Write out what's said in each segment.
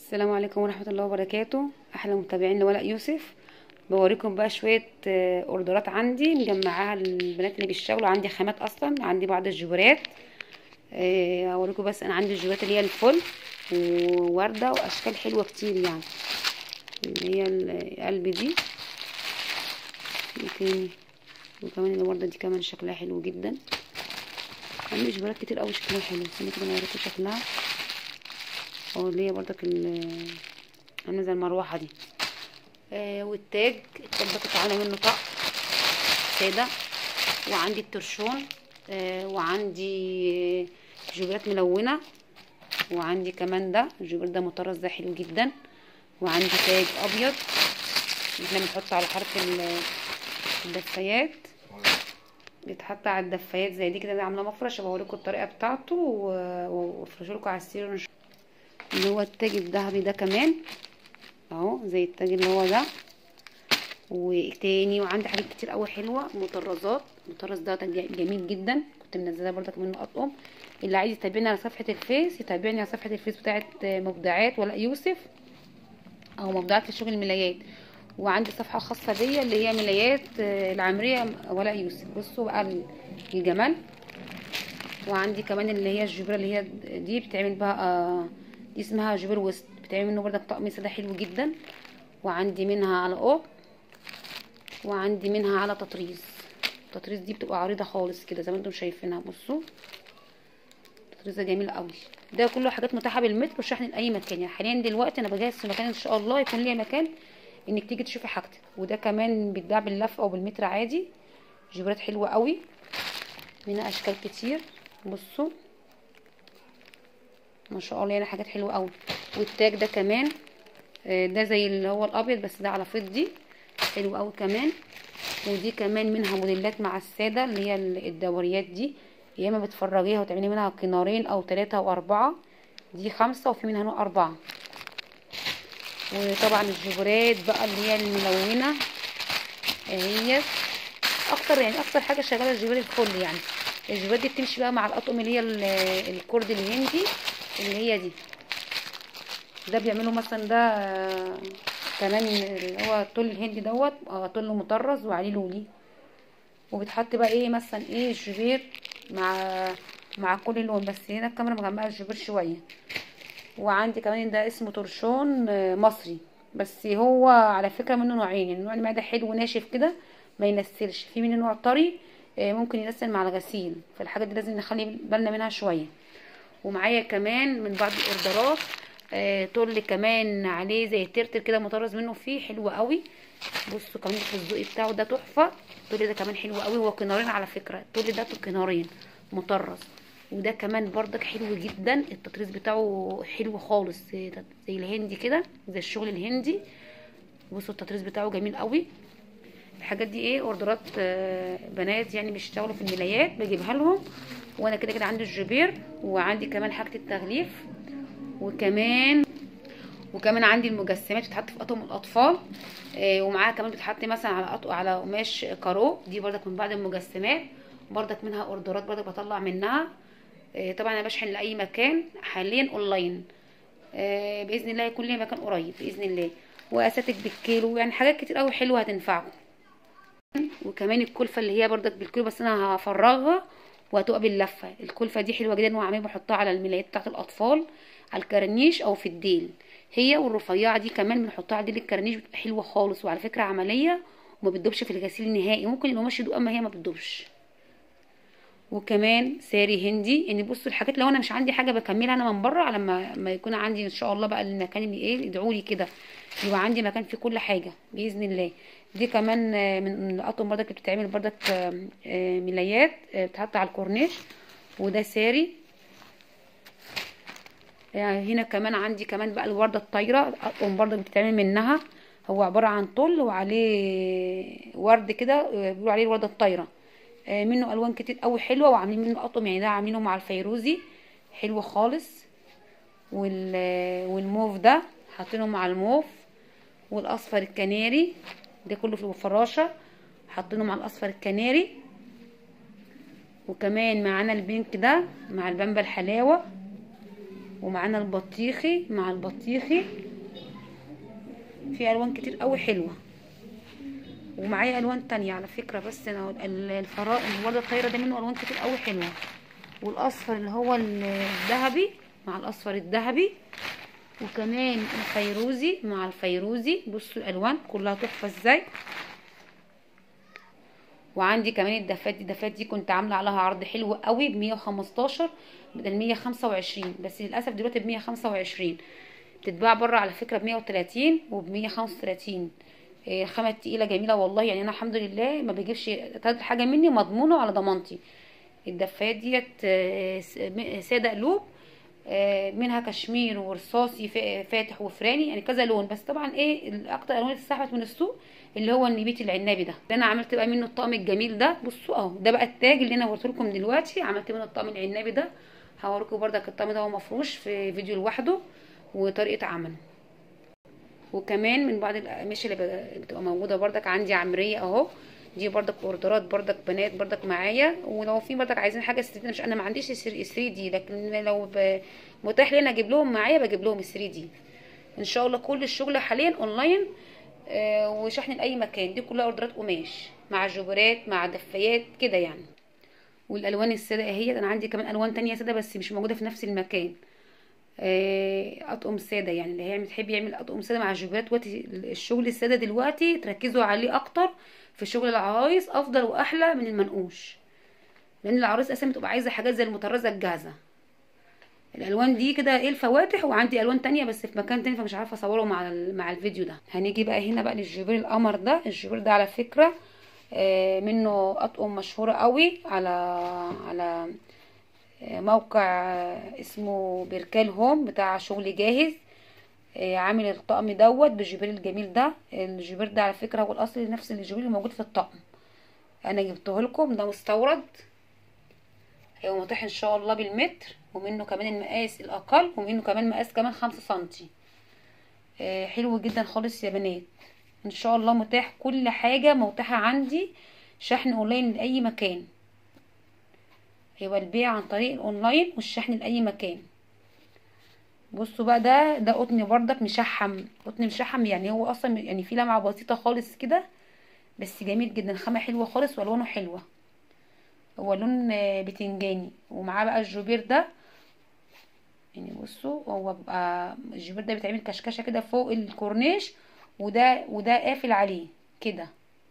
السلام عليكم ورحمة الله وبركاته أحلى متابعين لولاء يوسف بوريكم بقى شوية آه، أوردرات عندي مجمعاها البنات اللي بيشتغلوا عندي خامات أصلا عندي بعض الجبرات آه، هوريكم بس أنا عندي الجبرات اللي هي الفل ووردة وأشكال حلوة كتير يعني اللي هي القلب دي إيه تاني وكمان الوردة دي كمان شكلها حلو جدا عندي جبرات كتير أوي شكلها حلو استنى كده أوريكم شكلها اه اللي هي برضك ال- عامله زي المروحه دي آه والتاج التاج ده كنت عامله منه طق ساده وعندي الترشون آه وعندي جبرات ملونه وعندي كمان ده الجبر ده مطرز ده حلو جدا وعندي تاج ابيض احنا بنحط على حرف ال- الدفايات بيتحط على الدفايات زي دي كده عامله مفرش بوريكم الطريقه بتاعته وافرشه لكم على السرير إن شاء اللي هو التاج الذهبي ده كمان اهو زي التاج اللي هو ده وتاني وعندي حاجات كتير قوي حلوه مطرزات المطرز ده جميل جدا كنت منزلاه برضك منه اطقم اللي عايز يتابعني على صفحه الفيس يتابعني على صفحه الفيس بتاعه مبدعات ولاء يوسف او مبدعات لشغل الملايات وعندي صفحه خاصه بيا اللي هي ملايات العمريه ولاء يوسف بصوا بقى الجمال وعندي كمان اللي هي الجبره اللي هي دي بتعمل بقى دي اسمها جبر وسط بتعمل منه بردك طقم ساده حلو جدا وعندي منها على قط وعندي منها على تطريز التطريز دي بتبقى عريضه خالص كده زي ما انتم شايفينها بصوا التطريز ده جميل قوي ده كله حاجات متاحه بالمتر وشحن لاي مكان يعني حاليا دلوقتي انا بجهز في مكان ان شاء الله يكون ليا مكان انك تيجي تشوفي حاجتك وده كمان بيتباع باللف او بالمتر عادي جبرات حلوه قوي منها اشكال كتير بصوا ما شاء الله يعني حاجات حلوه قوي والتاج ده كمان ده زي اللي هو الابيض بس ده على فضي حلو قوي كمان ودي كمان منها موديلات مع الساده اللي هي الدوريات دي يا اما بتفرجيها وتعملي منها كنارين او ثلاثة او اربعة دي خمسة وفي منها نوع اربعة وطبعا الجبرات بقى اللي هي الملونة اهي اكتر يعني اكتر حاجة شغالة الجبرات الفل يعني الجبرات دي بتمشي بقى مع الاطقم اللي هي الكرد الهندي اللي هي دي ده بيعملوا مثلا ده كمان اللي هو طول الهندي دوت طول مطرز وعليه لولي وبتحط بقى ايه مثلا ايه الجبير مع مع كل لون بس هنا الكاميرا مجمعه الجبير شويه وعندي كمان ده اسمه ترشون مصري بس هو على فكره منه نوعين يعني النوع اللي ده حلو وناشف كده ما ينسلش في منه نوع طري ممكن ينسل مع الغسيل فالحاجات دي لازم نخلي بالنا منها شويه ومعايا كمان من بعض الاوردرات آه طول كمان عليه زي ترتر كده مطرز منه فيه حلو قوي بصوا كمان في الذوق بتاعه ده تحفه الطول ده كمان حلو قوي هو كنارين على فكره الطول ده كنارين مطرز وده كمان بردك حلو جدا التطريز بتاعه حلو خالص زي الهندي كده زي الشغل الهندي بصوا التطريز بتاعه جميل قوي الحاجات دي ايه اوردرات آه بنات يعني بيشتغلوا في الملايات بجيبها لهم وانا كده كده عندي الجبير وعندي كمان حاجه التغليف وكمان وكمان عندي المجسمات بتتحط في اطقم الاطفال آه ومعاها كمان بتتحط مثلا على أطق على قماش كارو دي بردك من بعض المجسمات بردك منها اوردرات بردك بطلع منها آه طبعا انا بشحن لاي مكان حاليا اونلاين آه باذن الله يكون لي مكان قريب باذن الله واساتك بالكيلو يعني حاجات كتير قوي حلوه هتنفعكم وكمان الكلفه اللي هي بردك بالكيلو بس انا هفرغها وهتبقى باللفه الكلفه دي حلوه جدا وعمال بحطها على الملايات بتاعت الاطفال على الكرنيش او في الديل هي والرفيعه دي كمان بنحطها على ديل الكرنيش بتبقى حلوه خالص وعلى فكره عمليه وما بتدوبش في الغسيل نهائي ممكن القماش يدوب اما هي ما بتدوبش وكمان ساري هندي ان بصوا الحاجات لو انا مش عندي حاجه بكملها انا من بره على ما ما يكون عندي ان شاء الله بقى المكان اللي ايه ادعوا لي كده يبقى عندي مكان فيه كل حاجه باذن الله دي كمان من الاطقم بردك اللي بتتعمل بردك ملايات بتحط على الكورنيش وده ساري يعني هنا كمان عندي كمان بقى الورده الطايره اطقم بردك بتتعمل منها هو عباره عن طل وعليه ورد كده بيقولوا عليه الورده الطايره منه الوان كتير قوي حلوه وعاملين منه اطقم يعني ده عاملينه مع الفيروزي حلو خالص والموف ده حاطينه مع الموف والاصفر الكناري ده كله في الفراشه حاطينه مع الاصفر الكناري وكمان معانا البينك ده مع البامبا الحلاوه ومعانا البطيخي مع البطيخي في الوان كتير قوي حلوه ومعايا الوان تانية على فكره بس انا ال- الفراء الورده الطايره ده منه الوان كتير قوي حلوه والاصفر اللي هو الذهبي مع الاصفر الذهبي وكمان الفيروزي مع الفيروزي بصوا الالوان كلها تحفه ازاي وعندي كمان الدفات دي الدفات دي كنت عامله عليها عرض حلو قوي ب 115 بدل 125 بس للاسف دلوقتي ب 125 بتتباع بره على فكره ب 130 وب 135 إيه، الخامه تقيله جميله والله يعني انا الحمد لله ما بجيبش تالت حاجه مني مضمونه على ضمانتي الدفايات ديت آه، س- م- ساده قلوب آه، منها كشمير ورصاصي فا- فاتح وفراني يعني كذا لون بس طبعا ايه الاكتر الوان اللي اتسحبت من السوق اللي هو النبيتي العنابي ده ده انا عملت بقى منه الطقم الجميل ده بصوا اهو ده بقى التاج اللي انا وريته لكم دلوقتي عملت منه الطقم العنابي ده هوريكم بردك الطقم ده هو مفروش في فيديو لوحده وطريقه عمله وكمان من بعض القماش اللي ب- بتبقى موجوده بردك عندي عمريه اهو دي بردك اوردرات بردك بنات بردك معايا ولو في بردك عايزين حاجه 3 مش انا ما عنديش 3 دي لكن لو ب- متاح لي انا اجيب لهم معايا بجيب لهم 3 دي ان شاء الله كل الشغل حاليا اونلاين آه، وشحن لاي مكان دي كلها اوردرات قماش مع جبرات مع دفايات كده يعني والالوان الساده اهي انا عندي كمان الوان تانية ساده بس مش موجوده في نفس المكان آه، اطقم ساده يعني اللي هيعمل تحب يعمل اطقم ساده مع جبرات دلوقتي الشغل الساده دلوقتي تركزوا عليه اكتر في شغل العرايس افضل واحلى من المنقوش لان العرايس اساسا بتبقى عايزه حاجات زي المطرزه الجاهزه الالوان دي كده ايه الفواتح وعندي الوان تانية بس في مكان تاني فمش عارفه اصوره مع ال- مع الفيديو ده هنيجي بقى هنا بقى للجبير القمر ده الجبير ده على فكره آه، منه اطقم مشهوره قوي على على آه، موقع آه، اسمه بركال هوم بتاع شغل جاهز آه، عامل الطقم دوت بالجبير الجميل ده الجبير ده على فكره هو الاصلي نفس الجبير اللي موجود في الطقم انا جبته لكم ده مستورد هيبقى متاح ان شاء الله بالمتر ومنه كمان المقاس الاقل ومنه كمان مقاس كمان خمسة سنتي آه، حلو جدا خالص يا بنات ان شاء الله متاح كل حاجة متاحة عندي شحن اونلاين لاي مكان هيبقى البيع عن طريق الاونلاين والشحن لاي مكان بصوا بقى ده ده قطن بردك مشحم قطن مشحم يعني هو اصلا يعني فيه لمعة بسيطة خالص كده بس جميل جدا خامة حلوة خالص والوانه حلوة هو لون آه، بتنجاني ومعاه بقى الجوبير ده يعني بصوا هو بقى الجوبير ده بيتعمل كشكشه كده فوق الكورنيش وده وده قافل عليه كده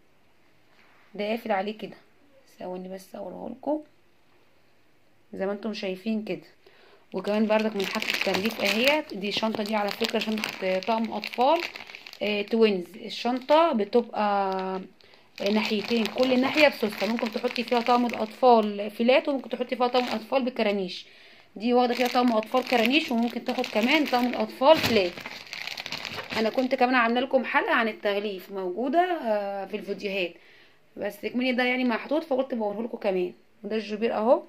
ده قافل عليه كده ثواني بس اوريه لكم زي ما انتم شايفين كده وكمان بردك من حاجه التغليف اهيت دي شنطه دي على فكره شنطه طقم اطفال آه توينز الشنطه بتبقى آه، ناحيتين كل ناحيه بسوسته ممكن تحطي فيها طقم الاطفال فيلات وممكن تحطي فيها طقم الاطفال بكرانيش دي واخده فيها طقم اطفال كرانيش وممكن تاخد كمان طقم الاطفال فلات انا كنت كمان عامله لكم حلقه عن التغليف موجوده آه، في الفيديوهات بس كمني ده يعني محطوط فقلت بوريه لكم كمان وده الجبير اهو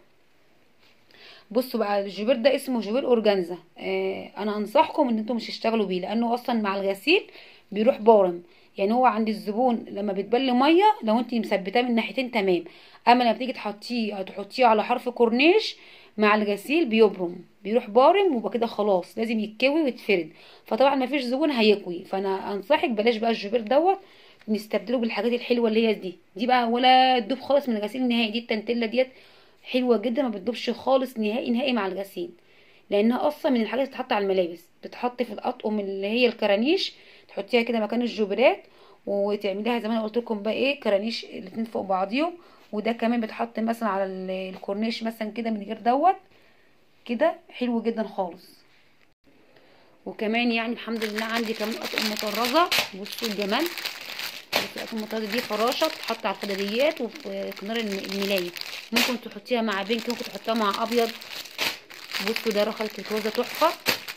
بصوا بقى الجبير ده اسمه جبير اورجانزا آه انا انصحكم ان انتم مش تشتغلوا بيه لانه اصلا مع الغسيل بيروح بارم يعني هو عند الزبون لما بتبل ميه لو انت مثبتاه من ناحيتين تمام اما لما تيجي تحطيه تحطيه على حرف كورنيش مع الغسيل بيبرم بيروح بارم ويبقى كده خلاص لازم يتكوي ويتفرد فطبعا ما فيش زبون هيكوي فانا انصحك بلاش بقى الجبير دوت نستبدله بالحاجات الحلوه اللي هي دي دي بقى ولا تدوب خالص من الغسيل نهائي دي التنتيلا ديت حلوه جدا ما بتدوبش خالص نهائي نهائي مع الغسيل لانها اصلا من الحاجات اللي بتتحط على الملابس بتتحط في الاطقم اللي هي الكرانيش تحطيها كده مكان الجبرات وتعمليها زي ما انا قلت لكم بقى ايه كرانيش الاتنين فوق بعضيهم وده كمان بتحط مثلا على ال- الكورنيش مثلا كده من غير دوت كده حلو جدا خالص وكمان يعني الحمد لله عندي كمان اطقم مطرزه بصوا الجمال بصوا الاطقم المطرزه دي فراشه بتتحط على الخداديات وفي كنار الم- الملايه ممكن تحطيها مع بينك ممكن تحطيها مع ابيض بصوا ده رخلة الكوزة تحفة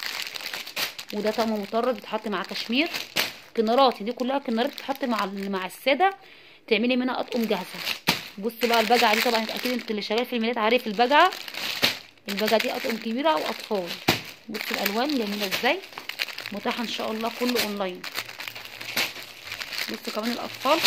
وده طقم مطرز بيتحط مع كشمير كنارات دي كلها كنارات بتتحط مع ال- مع السادة تعملي منها اطقم جاهزة بصوا بقى البجعة دي طبعا اكيد انت اللي شغال في الميلاد عارف البجعة البجعة دي اطقم كبيرة واطفال بصوا الالوان جميلة ازاي متاحة ان شاء الله كله اونلاين بصوا كمان الاطفال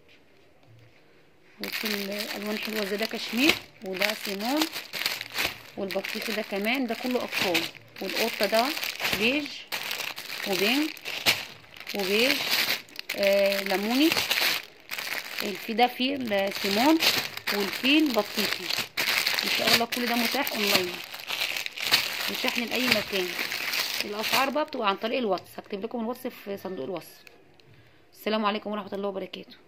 بصوا الالوان حلوة زي ده كشمير وده سيمون والبطيخ ده كمان ده كله اطفال والقطه ده بيج وبينك وبيج آه ليموني الفي ده فيه السيمون والفيل بطيخي ان شاء الله كل ده متاح اونلاين وشحن لاي مكان الاسعار بقى بتبقى عن طريق الواتس هكتب لكم الواتس في صندوق الوصف السلام عليكم ورحمه الله وبركاته